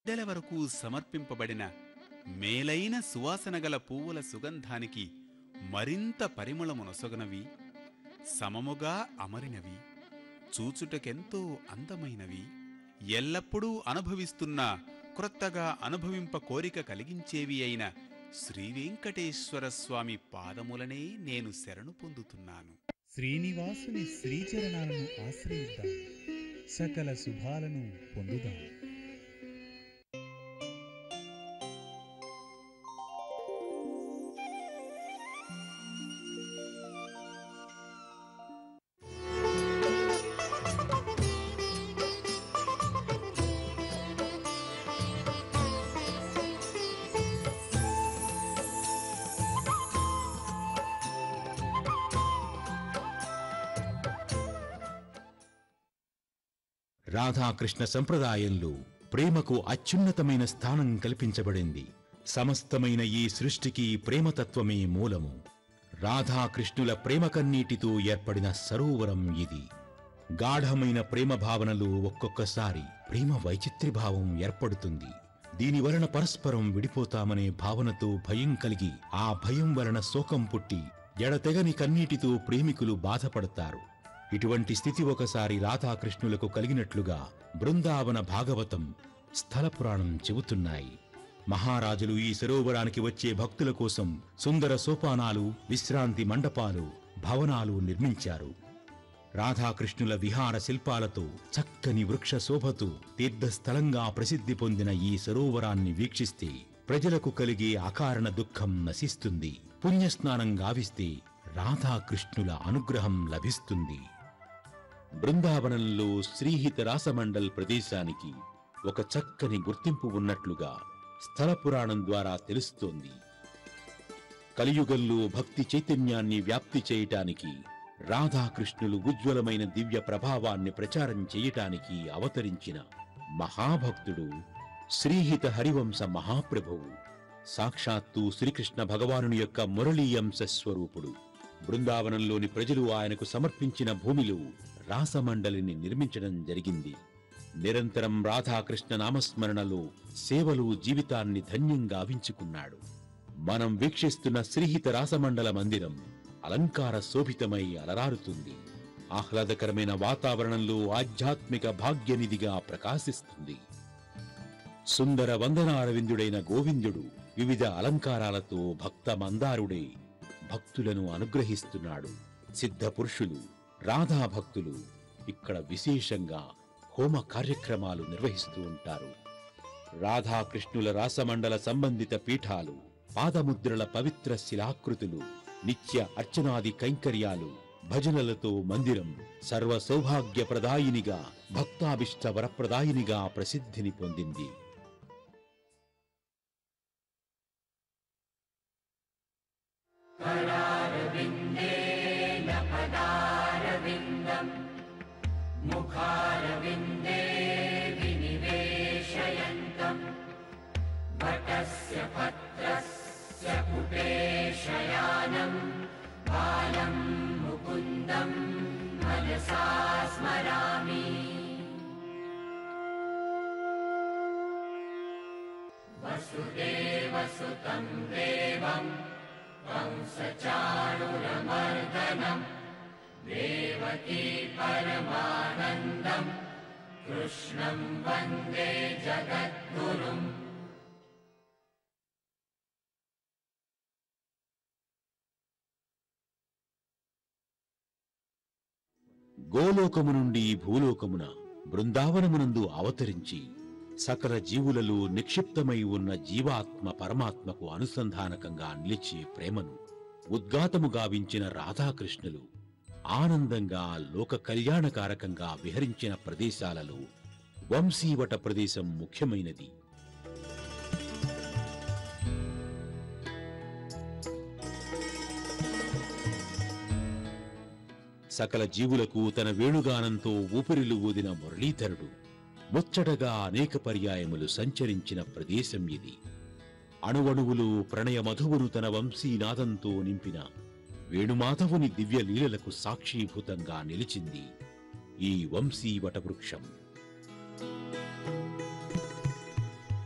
గుండెల వరకు సమర్పింపబడిన మేలైన సువాసన గల పువ్వుల సుగంధానికి మరింత పరిమళమునొసగనవి సమముగా అమరినవి చూచుటకెంతో అందమైనవి ఎల్లప్పుడూ అనుభవిస్తున్న క్రొత్తగా అనుభవింప కోరిక కలిగించేవి అయిన శ్రీవెంకటేశ్వర స్వామి పాదములనే నేను శరణు పొందుతున్నాను శ్రీనివాసుని శ్రీచరణాలను ఆశ్రయిద్దాం సకల శుభాలను పొందుదాం రాధాకృష్ణ సంప్రదాయంలో ప్రేమకు అత్యున్నతమైన స్థానం కల్పించబడింది సమస్తమైన ఈ సృష్టికి ప్రేమతత్వమే మూలము రాధాకృష్ణుల ప్రేమ కన్నీటితో ఏర్పడిన సరోవరం ఇది గాఢమైన ప్రేమ భావనలో ఒక్కొక్కసారి ప్రేమ వైచిత్ర్యభావం ఏర్పడుతుంది దీని వలన పరస్పరం విడిపోతామనే భావనతో భయం కలిగి ఆ భయం వలన శోకం పుట్టి ఎడతెగని కన్నీటితో ప్రేమికులు బాధపడతారు ఇటువంటి స్థితి ఒకసారి రాధాకృష్ణులకు కలిగినట్లుగా బృందావన భాగవతం స్థల పురాణం చెబుతున్నాయి మహారాజులు ఈ సరోవరానికి వచ్చే భక్తుల కోసం సుందర సోపానాలు విశ్రాంతి మండపాలు భవనాలు నిర్మించారు రాధాకృష్ణుల విహార శిల్పాలతో చక్కని వృక్ష శోభతో తీర్థస్థలంగా ప్రసిద్ధి పొందిన ఈ సరోవరాన్ని వీక్షిస్తే ప్రజలకు కలిగే అకారణ దుఃఖం నశిస్తుంది పుణ్యస్నానం గావిస్తే రాధాకృష్ణుల అనుగ్రహం లభిస్తుంది బృందావనంలో శ్రీహిత రాసమండల్ ప్రదేశానికి ఒక చక్కని గుర్తింపు ఉన్నట్లుగా స్థల పురాణం ద్వారా తెలుస్తోంది కలియుగంలో భక్తి చైతన్యాన్ని వ్యాప్తి చేయటానికి రాధాకృష్ణులు ఉజ్వలమైన దివ్య ప్రభావాన్ని ప్రచారం చేయటానికి అవతరించిన మహాభక్తుడు శ్రీహిత హరివంశ మహాప్రభువు సాక్షాత్తు శ్రీకృష్ణ భగవానుని యొక్క మురళీయంశ స్వరూపుడు బృందావనంలోని ప్రజలు ఆయనకు సమర్పించిన భూమిలో రాసమండలిని నిర్మించడం జరిగింది నిరంతరం రాధాకృష్ణ నామస్మరణలో సేవలు జీవితాన్ని ధన్యంగా గావించుకున్నాడు మనం వీక్షిస్తున్న శ్రీహిత రాసమండల మందిరం అలంకార శోభితమై అలరారుతుంది ఆహ్లాదకరమైన వాతావరణంలో ఆధ్యాత్మిక భాగ్యనిధిగా ప్రకాశిస్తుంది సుందర వందనారవిందుడైన గోవిందుడు వివిధ అలంకారాలతో భక్త మందారుడై భక్తులను అనుగ్రహిస్తున్నాడు సిద్ధ పురుషులు రాధా భక్తులు ఇక్కడ విశేషంగా హోమ కార్యక్రమాలు నిర్వహిస్తూ ఉంటారు రాధాకృష్ణుల రాసమండల సంబంధిత పీఠాలు పాదముద్రల పవిత్ర శిలాకృతులు నిత్య అర్చనాది కైంకర్యాలు భజనలతో మందిరం సర్వ సౌభాగ్యప్రదాయినిగా భక్తాభిష్ట వరప్రదాయినిగా ప్రసిద్ధిని పొందింది గోలోకము నుండి భూలోకమున బృందావనమునందు అవతరించి సకల జీవులలో నిక్షిప్తమై ఉన్న జీవాత్మ పరమాత్మకు అనుసంధానకంగా నిలిచే ప్రేమను ఉద్గాతము గావించిన రాధాకృష్ణులు ఆనందంగా లోక కళ్యాణకారకంగా విహరించిన ప్రదేశాలలో వంశీవట ప్రదేశం ముఖ్యమైనది సకల జీవులకు తన వేణుగానంతో ఊపిరిలు ఊదిన మురళీధరుడు ముచ్చటగా అనేక పర్యాయములు సంచరించిన ప్రదేశం ఇది అణువణువులు ప్రణయ మధువును తన వంశీనాదంతో నింపిన వేణుమాధవుని దివ్య లీలలకు సాక్షీభూతంగా నిలిచింది ఈ వంశీ వటవృక్షం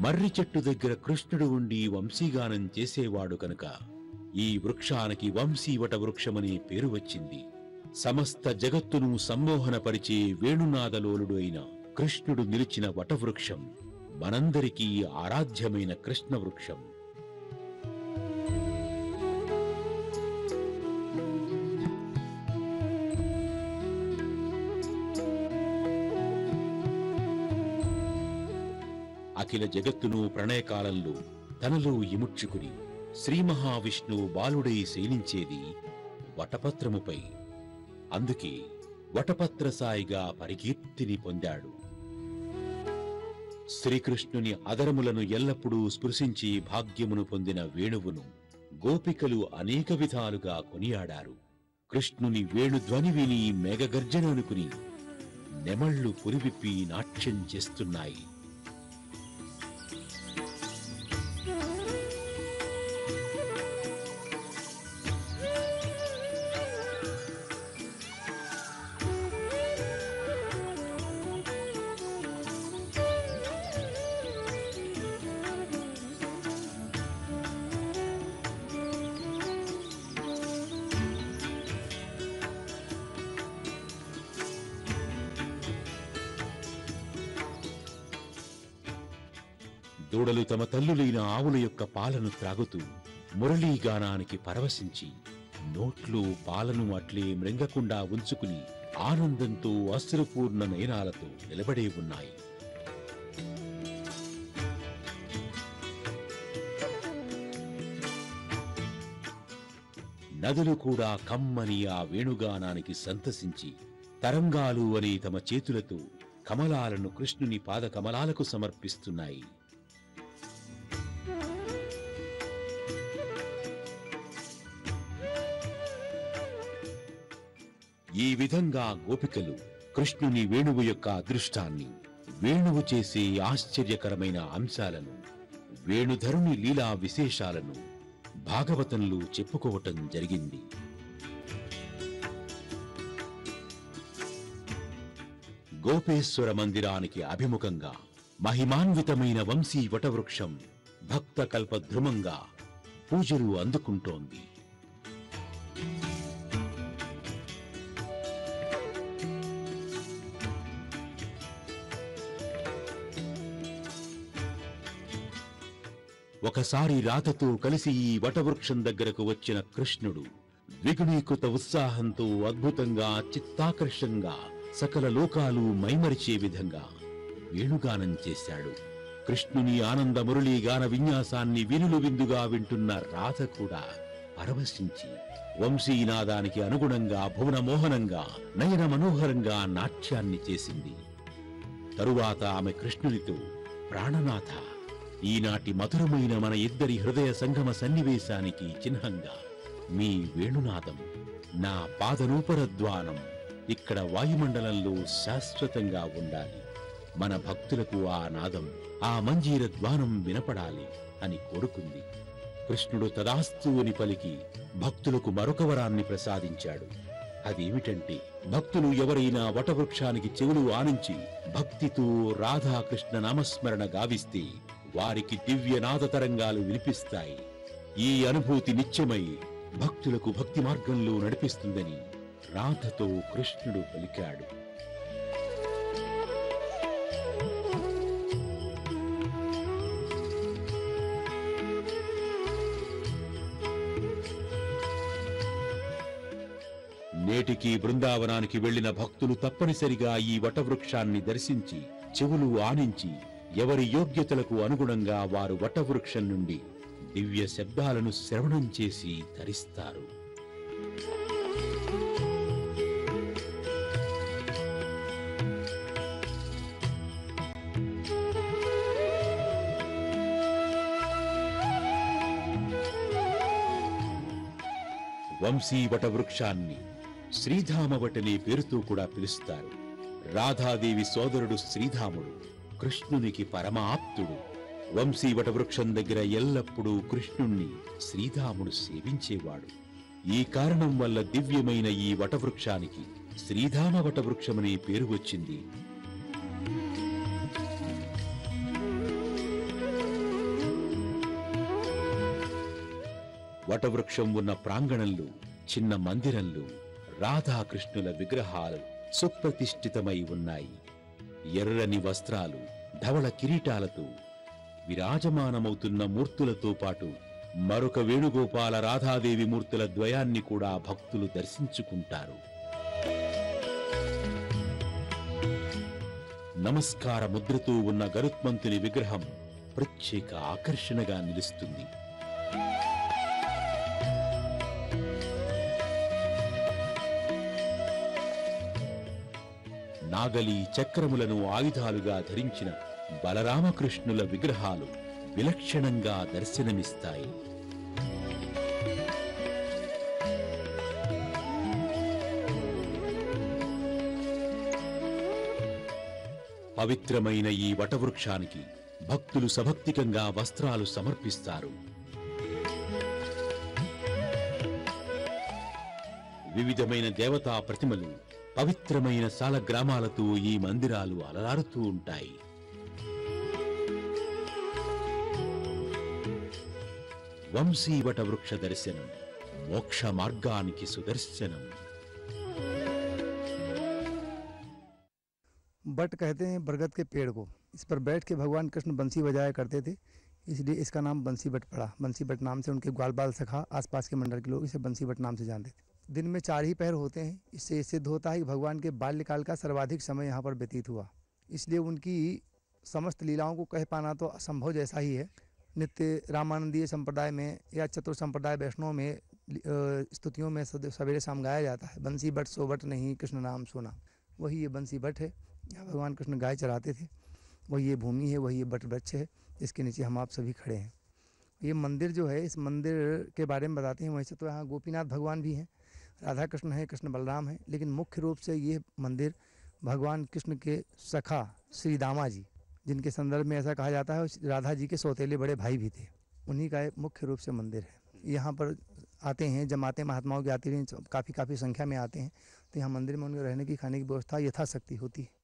మర్రి చెట్టు దగ్గర కృష్ణుడు ఉండి వంశీగానం చేసేవాడు కనుక ఈ వృక్షానికి వంశీవట వృక్షమనే పేరు వచ్చింది సమస్త జగత్తును సమ్మోహనపరిచే వేణునాదలోలుడు అయిన కృష్ణుడు నిలిచిన వటవృక్షం మనందరికీ ఆరాధ్యమైన కృష్ణ వృక్షం అఖిల జగత్తును ప్రణయకాలంలో తనలో ఇముడ్చుకుని శ్రీ మహావిష్ణువు బాలుడై శయనించేది వటపత్రముపై అందుకే వటపత్ర సాయిగా పరికీర్తిని పొందాడు శ్రీకృష్ణుని అదరములను ఎల్లప్పుడూ స్పృశించి భాగ్యమును పొందిన వేణువును గోపికలు అనేక విధాలుగా కొనియాడారు కృష్ణుని వేణుధ్వని విని మేఘగర్జన అనుకుని నెమళ్ళు పురివిప్పి నాట్యం చేస్తున్నాయి దూడలు తమ తల్లులైన ఆవుల యొక్క పాలను త్రాగుతూ మురళీగానానికి పరవశించి నోట్లు పాలను అట్లే మృంగకుండా ఉంచుకుని ఆనందంతో అశ్రుపూర్ణ నయనాలతో నిలబడే ఉన్నాయి నదులు కూడా కమ్మని ఆ వేణుగానానికి సంతసించి తరంగాలు అని తమ చేతులతో కమలాలను కృష్ణుని పాద కమలాలకు సమర్పిస్తున్నాయి ఈ విధంగా గోపికలు కృష్ణుని వేణువు యొక్క అదృష్టాన్ని వేణువు చేసే ఆశ్చర్యకరమైన అంశాలను వేణుధరుని లీలా విశేషాలను భాగవతంలో చెప్పుకోవటం జరిగింది గోపేశ్వర మందిరానికి అభిముఖంగా మహిమాన్వితమైన వంశీ వటవృక్షం భక్త కల్పద్రుమంగా పూజలు అందుకుంటోంది ఒకసారి రాధతో కలిసి ఈ వటవృక్షం దగ్గరకు వచ్చిన కృష్ణుడు ద్విగుణీకృత ఉత్సాహంతో అద్భుతంగా చిత్తాకర్షంగా సకల లోకాలు మైమరిచే విధంగా వేణుగానం చేశాడు కృష్ణుని ఆనంద మురళీ గాన విన్యాసాన్ని వినులు విందుగా వింటున్న రాధ కూడా పరవశించి వంశీనాదానికి అనుగుణంగా భువన మోహనంగా నయన మనోహరంగా నాట్యాన్ని చేసింది తరువాత ఆమె కృష్ణునితో ప్రాణనాథ ఈనాటి మధురమైన మన ఇద్దరి హృదయ సంగమ సన్నివేశానికి చిహ్నంగా మీ వేణునాదం నా పాదనూపరద్వానం ఇక్కడ వాయుమండలంలో శాశ్వతంగా ఉండాలి మన భక్తులకు ఆ నాదం ఆ మంజీర ద్వానం వినపడాలి అని కోరుకుంది కృష్ణుడు తదాస్తు అని పలికి భక్తులకు మరొక వరాన్ని ప్రసాదించాడు అదేమిటంటే భక్తులు ఎవరైనా వటవృక్షానికి చెవులు ఆనించి భక్తితో రాధాకృష్ణ నామస్మరణ గావిస్తే వారికి దివ్య నాద తరంగాలు వినిపిస్తాయి ఈ అనుభూతి నిత్యమై భక్తులకు భక్తి మార్గంలో నడిపిస్తుందని రాధతో కృష్ణుడు పలికాడు నేటికి బృందావనానికి వెళ్లిన భక్తులు తప్పనిసరిగా ఈ వటవృక్షాన్ని దర్శించి చెవులు ఆనించి ఎవరి యోగ్యతలకు అనుగుణంగా వారు వటవృక్షం నుండి దివ్య శబ్దాలను శ్రవణం చేసి ధరిస్తారు వంశీవట వృక్షాన్ని శ్రీధామవటనే పేరుతో కూడా పిలుస్తారు రాధాదేవి సోదరుడు శ్రీధాముడు కృష్ణునికి పరమాప్తుడు వంశీవట వృక్షం దగ్గర ఎల్లప్పుడూ కృష్ణుణ్ణి శ్రీధాముడు సేవించేవాడు ఈ కారణం వల్ల దివ్యమైన ఈ వటవృక్షానికి శ్రీధామ వటవృక్షమనే పేరు వచ్చింది వటవృక్షం ఉన్న ప్రాంగణంలో చిన్న మందిరంలో రాధాకృష్ణుల విగ్రహాలు సుప్రతిష్ఠితమై ఉన్నాయి ఎర్రని వస్త్రాలు ధవళ కిరీటాలతో విరాజమానమవుతున్న మూర్తులతో పాటు మరొక వేణుగోపాల రాధాదేవి మూర్తుల ద్వయాన్ని కూడా భక్తులు దర్శించుకుంటారు నమస్కార ముద్రతో ఉన్న గరుత్మంతుని విగ్రహం ప్రత్యేక ఆకర్షణగా నిలుస్తుంది నాగలి చక్రములను ఆయుధాలుగా ధరించిన బలరామకృష్ణుల విగ్రహాలు విలక్షణంగా దర్శనమిస్తాయి పవిత్రమైన ఈ వటవృక్షానికి భక్తులు సభక్తికంగా వస్త్రాలు సమర్పిస్తారు వివిధమైన దేవతా ప్రతిమలు పవిత్రమైన సాలగ్రామాలతో ఈ మందిరాలు అలరారుతూ ఉంటాయి వంశీవట వృక్ష దర్శనం మోక్ష మార్గానికి సుదర్శనం बट कहते हैं बरगद के पेड़ को इस पर बैठ के भगवान कृष्ण बंसी बजाया करते थे इसलिए इसका नाम बंसी बट पड़ा बंसी बट नाम से उनके ग्वाल बाल सखा आसपास के मंडल के लोग इसे बंसी बट नाम से जानते थे दिन में चार ही पहर होते हैं इससे ये सिद्ध होता है कि भगवान के बाल्यकाल का सर्वाधिक समय यहाँ पर व्यतीत हुआ इसलिए उनकी समस्त लीलाओं को कह पाना तो असंभव जैसा ही है नित्य रामानंदीय संप्रदाय में या चतुर संप्रदाय वैष्णव में अ, स्तुतियों में सद- सवेरे शाम गाया जाता है बंसी बट सो बट नहीं कृष्ण नाम सुना वही ये बंसी बट है यहाँ भगवान कृष्ण गाय चराते थे वही ये भूमि है वही ये बट वृक्ष है जिसके नीचे हम आप सभी खड़े हैं ये मंदिर जो है इस मंदिर के बारे में बताते हैं वैसे तो यहाँ गोपीनाथ भगवान भी हैं राधा कृष्ण है कृष्ण बलराम है लेकिन मुख्य रूप से ये मंदिर भगवान कृष्ण के सखा श्री दामा जी जिनके संदर्भ में ऐसा कहा जाता है वो राधा जी के सौतेले बड़े भाई भी थे उन्हीं का एक मुख्य रूप से मंदिर है यहाँ पर आते हैं जमाते महात्माओं की आती रही काफ़ी काफ़ी संख्या में आते हैं तो यहाँ मंदिर में उनके रहने की खाने की व्यवस्था यथाशक्ति होती है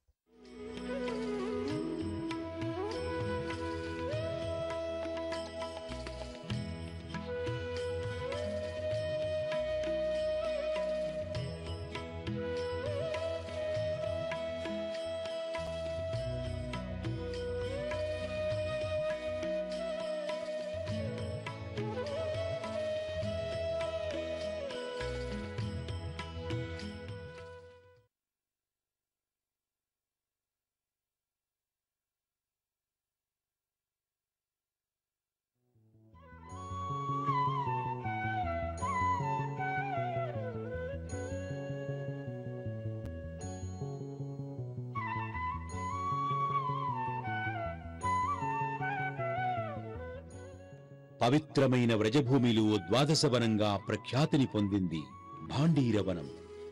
పవిత్రమైన వ్రజభూమిలో ద్వాదశ వనంగా ప్రఖ్యాతిని పొందింది భాండీరవనం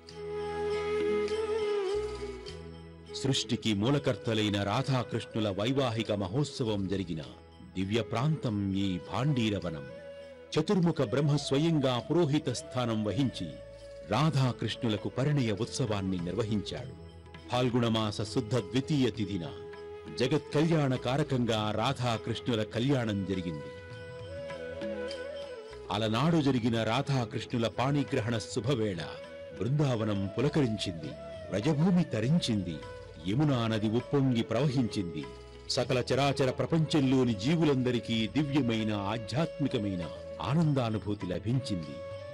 సృష్టికి మూలకర్తలైన రాధాకృష్ణుల వైవాహిక మహోత్సవం జరిగిన దివ్య ప్రాంతం ఈ భాండీరవనం చతుర్ముఖ బ్రహ్మ స్వయంగా పురోహిత స్థానం వహించి రాధాకృష్ణులకు పరిణయ ఉత్సవాన్ని నిర్వహించాడు ఫాల్గుణమాస శుద్ధ ద్వితీయ తిథిన జగత్ కళ్యాణ కారకంగా రాధాకృష్ణుల కళ్యాణం జరిగింది అలనాడు జరిగిన రాధాకృష్ణుల పాణిగ్రహణ శుభవేళ బృందావనం పులకరించింది వ్రజభూమి తరించింది యమునా నది ఉప్పొంగి ప్రవహించింది సకల చరాచర ప్రపంచంలోని జీవులందరికీ దివ్యమైన ఆధ్యాత్మికమైన ఆనందానుభూతి లభించింది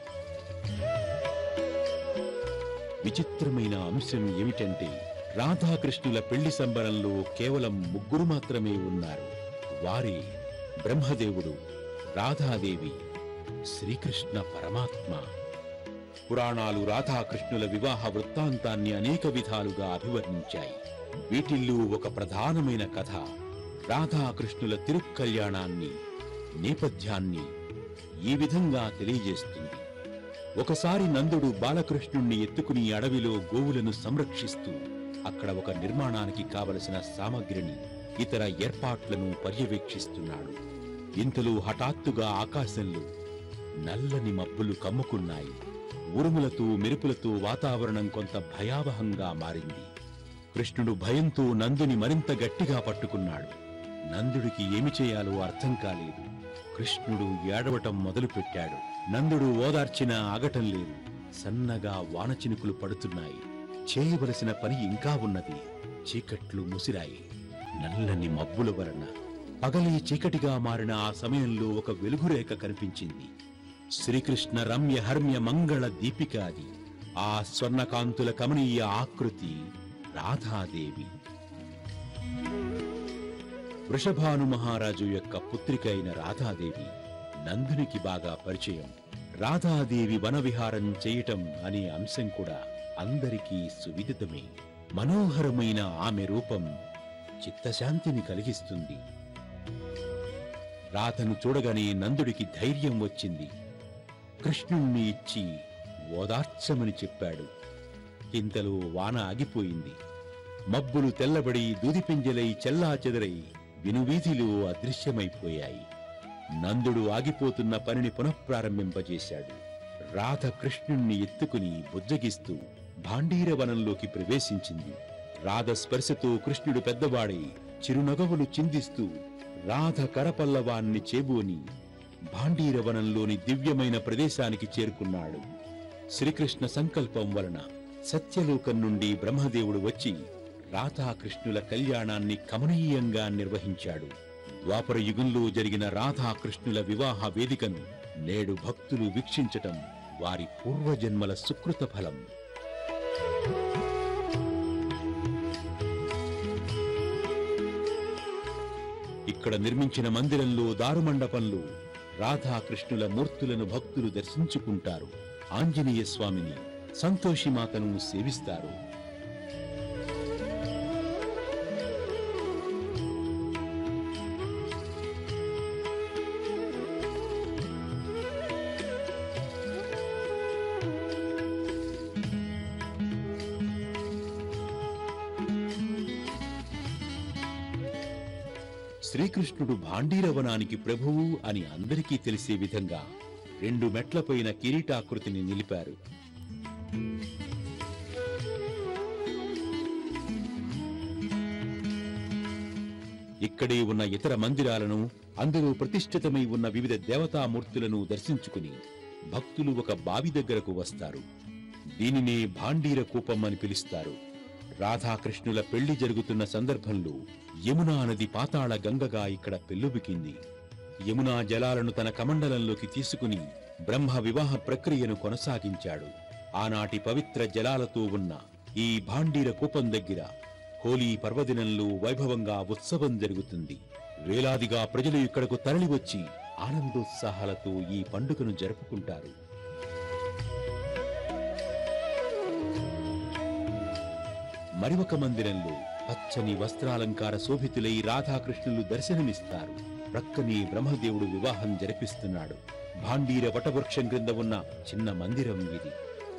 విచిత్రమైన అంశం ఏమిటంటే రాధాకృష్ణుల పెళ్లి సంబరంలో కేవలం ముగ్గురు మాత్రమే ఉన్నారు వారే బ్రహ్మదేవుడు రాధాదేవి శ్రీకృష్ణ పరమాత్మ పురాణాలు రాధాకృష్ణుల వివాహ వృత్తాంతాన్ని అనేక విధాలుగా అభివర్ణించాయి వీటిల్లో ఒక ప్రధానమైన కథ రాధాకృష్ణుల తిరుక్కల్యాణాన్ని నేపథ్యాన్ని ఈ విధంగా తెలియజేస్తుంది ఒకసారి నందుడు బాలకృష్ణుణ్ణి ఎత్తుకుని అడవిలో గోవులను సంరక్షిస్తూ అక్కడ ఒక నిర్మాణానికి కావలసిన సామగ్రిని ఇతర ఏర్పాట్లను పర్యవేక్షిస్తున్నాడు ఇంతలో హఠాత్తుగా ఆకాశంలో నల్లని మబ్బులు కమ్ముకున్నాయి ఉరుములతో మెరుపులతో వాతావరణం కొంత భయావహంగా మారింది కృష్ణుడు భయంతో నందుని మరింత గట్టిగా పట్టుకున్నాడు నందుడికి ఏమి చేయాలో అర్థం కాలేదు కృష్ణుడు ఏడవటం మొదలుపెట్టాడు నందుడు ఓదార్చినా ఆగటం లేదు సన్నగా వానచినుకులు పడుతున్నాయి చేయవలసిన పని ఇంకా ఉన్నది చీకట్లు ముసిరాయి నల్లని మబ్బుల వలన పగలి చీకటిగా మారిన ఆ సమయంలో ఒక వెలుగురేఖ కనిపించింది శ్రీకృష్ణ రమ్య హర్మ్య మంగళ దీపిక అది ఆ స్వర్ణకాంతుల కమనీయ ఆకృతి రాధాదేవి వృషభాను మహారాజు యొక్క పుత్రిక అయిన రాధాదేవి నందునికి బాగా పరిచయం రాధాదేవి వనవిహారం చేయటం అనే అంశం కూడా అందరికీ సువిదితమే మనోహరమైన ఆమె రూపం చిత్తశాంతిని కలిగిస్తుంది రాధను చూడగానే నందుడికి ధైర్యం వచ్చింది కృష్ణుణ్ణి ఇచ్చి ఓదార్చమని చెప్పాడు ఇంతలో వాన ఆగిపోయింది మబ్బులు తెల్లబడి దూదిపింజలై చెల్లా చెదరై వినువీధిలో అదృశ్యమైపోయాయి నందుడు ఆగిపోతున్న పనిని పునఃప్రారంభింపజేశాడు రాధ కృష్ణుణ్ణి ఎత్తుకుని బుజ్జగిస్తూ భాండీరవనంలోకి ప్రవేశించింది రాధ స్పర్శతో కృష్ణుడు పెద్దవాడై చిరునగవులు చిందిస్తూ రాధ కరపల్లవాన్ని చేబూని భాండీరవనంలోని దివ్యమైన ప్రదేశానికి చేరుకున్నాడు శ్రీకృష్ణ సంకల్పం వలన సత్యలోకం నుండి బ్రహ్మదేవుడు వచ్చి రాధాకృష్ణుల కళ్యాణాన్ని కమనీయంగా నిర్వహించాడు ద్వాపర యుగంలో జరిగిన రాధాకృష్ణుల వివాహ వేదికను నేడు భక్తులు వీక్షించటం వారి పూర్వజన్మల సుకృత ఫలం ఇక్కడ నిర్మించిన మందిరంలో దారుమండపంలో రాధాకృష్ణుల మూర్తులను భక్తులు దర్శించుకుంటారు ఆంజనేయ స్వామిని సంతోషిమాతను సేవిస్తారు శ్రీకృష్ణుడు భాండీరవనానికి ప్రభువు అని అందరికీ తెలిసే విధంగా రెండు మెట్లపైన కిరీటాకృతిని నిలిపారు ఇక్కడే ఉన్న ఇతర మందిరాలను అందులో ప్రతిష్ఠితమై ఉన్న వివిధ దేవతామూర్తులను దర్శించుకుని భక్తులు ఒక బావి దగ్గరకు వస్తారు దీనినే భాండీర కూపం అని పిలుస్తారు రాధాకృష్ణుల పెళ్లి జరుగుతున్న సందర్భంలో యమునా నది పాతాళ గంగగా ఇక్కడ పెల్లుబికింది యమునా జలాలను తన కమండలంలోకి తీసుకుని బ్రహ్మ వివాహ ప్రక్రియను కొనసాగించాడు ఆనాటి పవిత్ర జలాలతో ఉన్న ఈ భాండీర కూపం దగ్గర హోలీ పర్వదినంలో వైభవంగా ఉత్సవం జరుగుతుంది వేలాదిగా ప్రజలు ఇక్కడకు తరలివచ్చి ఆనందోత్సాహాలతో ఈ పండుగను జరుపుకుంటారు మరి ఒక మందిరంలో పచ్చని వస్త్రాలంకార శోభితులై రాధాకృష్ణులు దర్శనమిస్తారు ప్రక్కనే బ్రహ్మదేవుడు వివాహం జరిపిస్తున్నాడు భాండీర వటవృక్షం క్రింద ఉన్న చిన్న మందిరం ఇది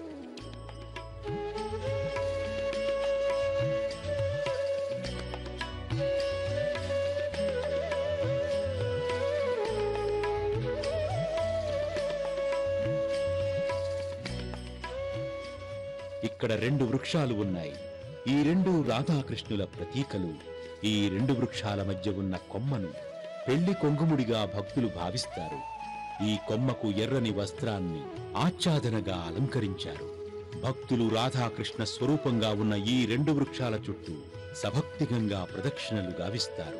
ఇక్కడ రెండు వృక్షాలు ఉన్నాయి ఈ రెండు రాధాకృష్ణుల ప్రతీకలు ఈ రెండు వృక్షాల మధ్య ఉన్న కొమ్మను పెళ్లి కొంగుముడిగా భక్తులు భావిస్తారు ఈ కొమ్మకు ఎర్రని వస్త్రాన్ని ఆచ్ఛాదనగా అలంకరించారు భక్తులు రాధాకృష్ణ స్వరూపంగా ఉన్న ఈ రెండు వృక్షాల చుట్టూ సభక్తిగంగా ప్రదక్షిణలు గావిస్తారు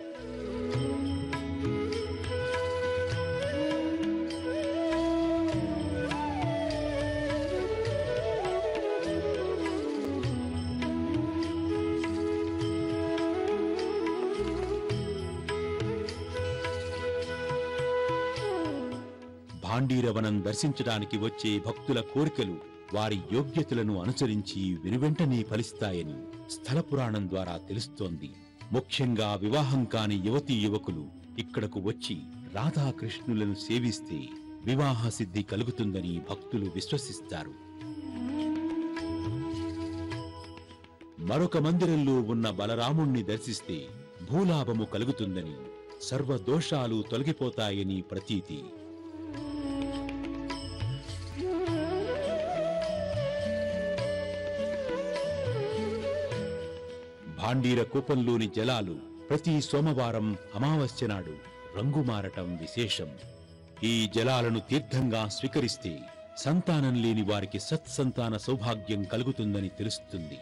భాండీరవనం దర్శించడానికి వచ్చే భక్తుల కోరికలు వారి యోగ్యతలను అనుసరించి వెనువెంటనే ఫలిస్తాయని స్థల పురాణం ద్వారా తెలుస్తోంది ముఖ్యంగా వివాహం కాని యువతీ యువకులు ఇక్కడకు వచ్చి రాధాకృష్ణులను సేవిస్తే వివాహ సిద్ధి కలుగుతుందని భక్తులు విశ్వసిస్తారు మరొక మందిరంలో ఉన్న బలరాముణ్ణి దర్శిస్తే భూలాభము కలుగుతుందని సర్వ దోషాలు తొలగిపోతాయని ప్రతీతి భాండీర కూపంలోని జలాలు ప్రతి సోమవారం అమావాస్య నాడు రంగు మారటం విశేషం ఈ జలాలను తీర్థంగా స్వీకరిస్తే సంతానం లేని వారికి సత్సంతాన సౌభాగ్యం కలుగుతుందని తెలుస్తుంది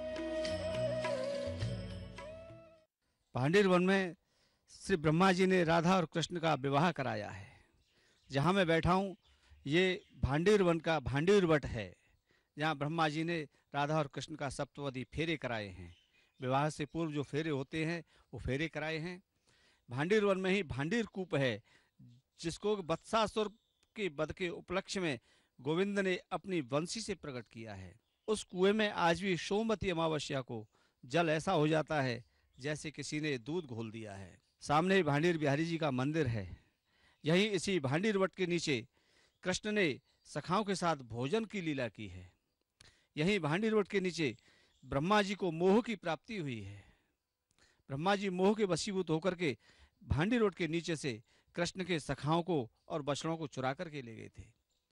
भांडीर वन में श्री ब्रह्मा जी ने राधा और कृष्ण का विवाह कराया है जहाँ मैं बैठा हूँ ये भांडीर वन का भांडीर वट है जहाँ ब्रह्मा जी ने राधा और कृष्ण का सप्तवदी फेरे कराए हैं विवाह से पूर्व जो फेरे होते हैं वो फेरे कराए हैं भांडीर वन में ही भांडीर कूप है जिसको बत्सासुर के वध के उपलक्ष्य में गोविंद ने अपनी वंशी से प्रकट किया है उस कुएं में आज भी सोमवती अमावस्या को जल ऐसा हो जाता है जैसे किसी ने दूध घोल दिया है सामने ही भांडीर बिहारी जी का मंदिर है यहीं इसी भांडीर वट के नीचे कृष्ण ने सखाओं के साथ भोजन की लीला की है यहीं भांडीर वट के नीचे ब्रह्मा जी को मोह की प्राप्ति हुई है ब्रह्मा जी मोह के वशीभूत होकर के भांडीर वट के नीचे से कृष्ण के सखाओं को और बछड़ों को चुरा करके ले गए थे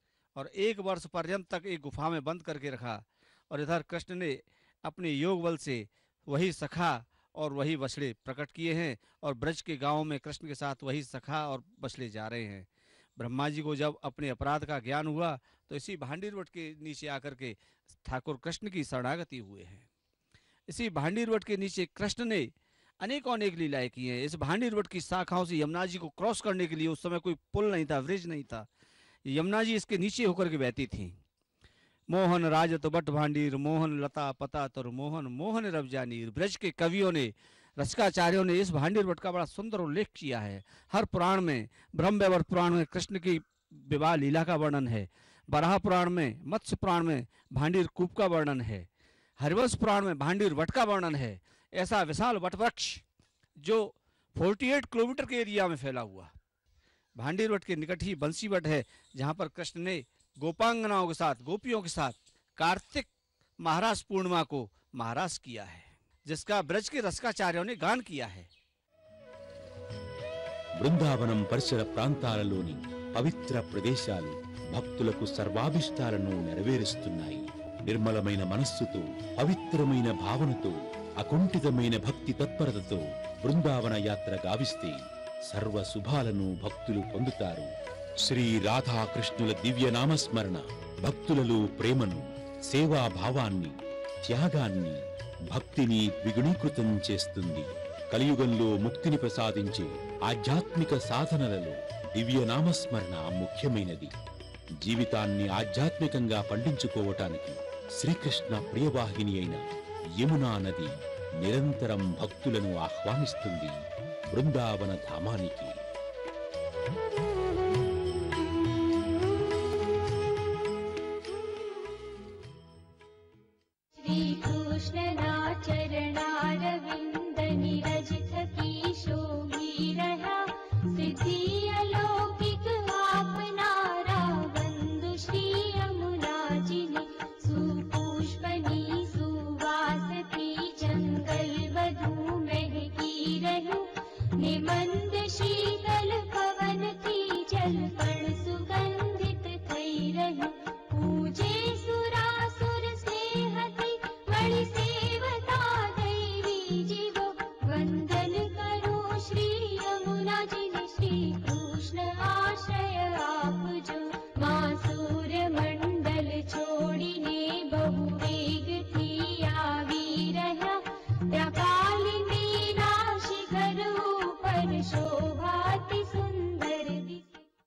और एक वर्ष पर्यंत तक एक गुफा में बंद करके रखा और इधर कृष्ण ने अपने योग बल से वही सखा और वही बछड़े प्रकट किए हैं और ब्रज के गांव में कृष्ण के साथ वही सखा और बछड़े जा रहे हैं ब्रह्मा जी को जब अपने अपराध का ज्ञान हुआ तो इसी भांडीरवट के नीचे आकर के ठाकुर कृष्ण की शरणागति हुए हैं इसी भांडीरवट के नीचे कृष्ण ने अनेकों अनेक लीलाएं की हैं इस भांडीरवट की शाखाओं से यमुना जी को क्रॉस करने के लिए उस समय कोई पुल नहीं था ब्रिज नहीं था यमुना जी इसके नीचे होकर के बहती थी मोहन राजत बट भांडीर मोहन लता पता तर मोहन मोहन रबजानीर ब्रज के कवियों ने रसिकाचार्यों ने इस भांडीर वट का बड़ा सुंदर उल्लेख किया है हर पुराण में ब्रह्म वैवर्त पुराण में कृष्ण की विवाह लीला का वर्णन है बराह पुराण में मत्स्य पुराण में भांडीर कूप का वर्णन है हरिवंश पुराण में भांडीर वट का वर्णन है ऐसा विशाल वट वृक्ष जो 48 किलोमीटर के एरिया में फैला हुआ भांडीर वट के निकट ही बंसी वट है जहाँ पर कृष्ण ने गोपांगनाओं के साथ गोपियों के साथ कार्तिक महाराज पूर्णिमा को महाराज किया है जिसका ब्रज के रसकाचार्यों ने गान किया है బృందావనం పరిసర ప్రాంతాలలోని పవిత్ర ప్రదేశాలు భక్తులకు సర్వాభిష్టాలను నెరవేరుస్తున్నాయి నిర్మలమైన మనస్సుతో పవిత్రమైన భావనతో అకుంఠితమైన భక్తి తత్పరతతో బృందావన యాత్ర గావిస్తే సర్వ శుభాలను భక్తులు పొందుతారు శ్రీ రాధాకృష్ణుల దివ్య నామస్మరణ భక్తులలో ప్రేమను సేవాభావాన్ని త్యాగాన్ని భక్తిని ద్విగుణీకృతం చేస్తుంది కలియుగంలో ముక్తిని ప్రసాదించే ఆధ్యాత్మిక సాధనలలో దివ్య నామస్మరణ ముఖ్యమైనది జీవితాన్ని ఆధ్యాత్మికంగా పండించుకోవటానికి శ్రీకృష్ణ ప్రియవాహిని అయిన యమునా నది నిరంతరం భక్తులను ఆహ్వానిస్తుంది బృందావన ధామానికి श्रीकृष्णनाचरणारविन्द निरजित किशोगी रहा सिद्धि अलौकिक आपनारा बन्धु श्री यमुना जिने सुपुष्पनी सुवासती जंगल वधु महकी रहू निमंद शीतल पवन थी जल पण सुगंधित થઈ રહ્યું પૂજે સુરાસુર સ્નેહથી વળી સેવતા દૈવી જીવો વંદન કરો શ્રી યમુનાજીને શ્રી કૃષ્ણ આશ્રય આપજો માં સૂર્ય મંડલ છોડીને બહુ વેગથી આવી રહ્યા ત્યાં કાલિંદીના શિખર ઉપર શોભાતી સુંદર દિશે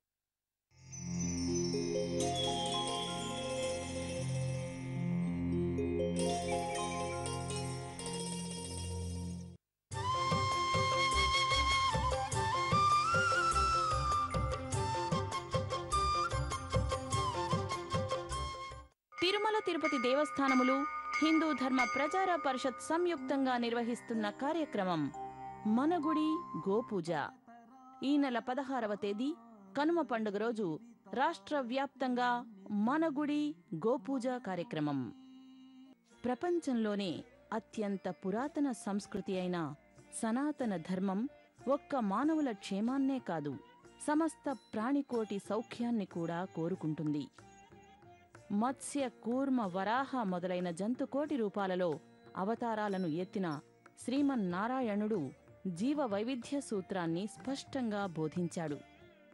తిరుమల తిరుపతి దేవస్థానములు హిందూ ధర్మ ప్రచార పరిషత్ సంయుక్తంగా నిర్వహిస్తున్న కార్యక్రమం మన గుడి గోపూజ ఈ నెల పదహారవ తేదీ కనుమ పండుగ రోజు రాష్ట్ర వ్యాప్తంగా మన గుడి గోపూజ కార్యక్రమం ప్రపంచంలోనే అత్యంత పురాతన సంస్కృతి అయిన సనాతన ధర్మం ఒక్క మానవుల క్షేమాన్నే కాదు సమస్త ప్రాణికోటి సౌఖ్యాన్ని కూడా కోరుకుంటుంది మత్స్య కూర్మ వరాహ మొదలైన జంతుకోటి రూపాలలో అవతారాలను ఎత్తిన శ్రీమన్నారాయణుడు జీవ వైవిధ్య సూత్రాన్ని స్పష్టంగా బోధించాడు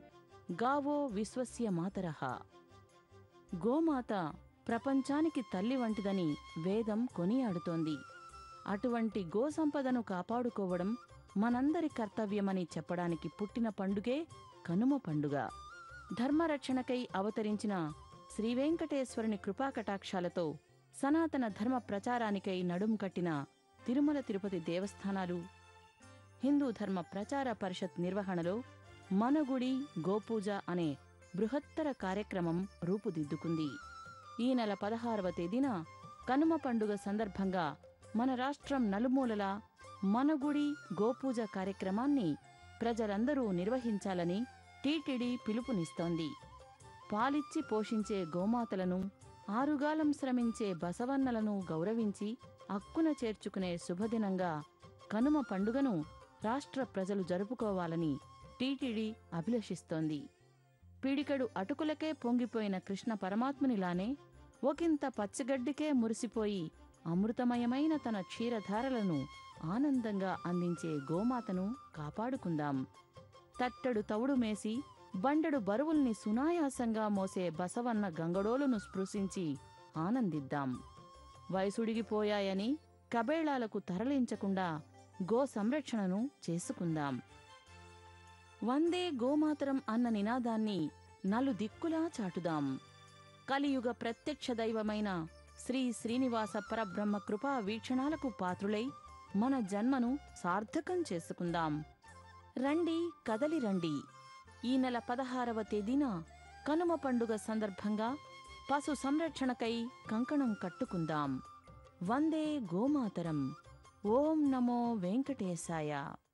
గావో విశ్వస్య మాతరః గోమాత ప్రపంచానికి తల్లి వంటిదని వేదం కొనియాడుతోంది అటువంటి గోసంపదను కాపాడుకోవడం మనందరి కర్తవ్యమని చెప్పడానికి పుట్టిన పండుగే కనుమ పండుగ ధర్మరక్షణకై అవతరించిన శ్రీవెంకటేశ్వరుని కృపాకటాక్షాలతో సనాతన ధర్మ ప్రచారానికై నడుం కట్టిన తిరుమల తిరుపతి దేవస్థానాలు హిందూ ధర్మ ప్రచార పరిషత్ నిర్వహణలో మనగుడి గోపూజ అనే బృహత్తర కార్యక్రమం రూపుదిద్దుకుంది ఈ నెల పదహారవ తేదీన కనుమ పండుగ సందర్భంగా మన రాష్ట్రం నలుమూలలా మనగుడి గోపూజ కార్యక్రమాన్ని ప్రజలందరూ నిర్వహించాలని టీటీడీ పిలుపునిస్తోంది పాలిచ్చి పోషించే గోమాతలను ఆరుగాలం శ్రమించే బసవన్నలను గౌరవించి అక్కున చేర్చుకునే శుభదినంగా కనుమ పండుగను రాష్ట్ర ప్రజలు జరుపుకోవాలని టీటీడీ అభిలషిస్తోంది పిడికెడు అటుకులకే పొంగిపోయిన కృష్ణ పరమాత్మునిలానే ఒకంత పచ్చగడ్డికే మురిసిపోయి అమృతమయమైన తన క్షీరధారలను ఆనందంగా అందించే గోమాతను కాపాడుకుందాం తట్టడు తవుడు మేసి బండెడు బరువుల్ని సునాయాసంగా మోసే బసవన్న గంగడోలును స్పృశించి ఆనందిద్దాం వయసుడిగిపోయాయని కబేళాలకు తరలించకుండా గో సంరక్షణను చేసుకుందాం వందే గోమాతరం అన్న నినాదాన్ని నలుదిక్కులా చాటుదాం కలియుగ ప్రత్యక్ష దైవమైన శ్రీ శ్రీనివాస పరబ్రహ్మ కృపా వీక్షణాలకు పాత్రులై మన జన్మను సార్థకం చేసుకుందాం రండి కదలి రండి ఈ నెల పదహారవ తేదీన కనుమ పండుగ సందర్భంగా పశు సంరక్షణకై కంకణం కట్టుకుందాం వందే గోమాతరం ఓం నమో వెంకటేశాయ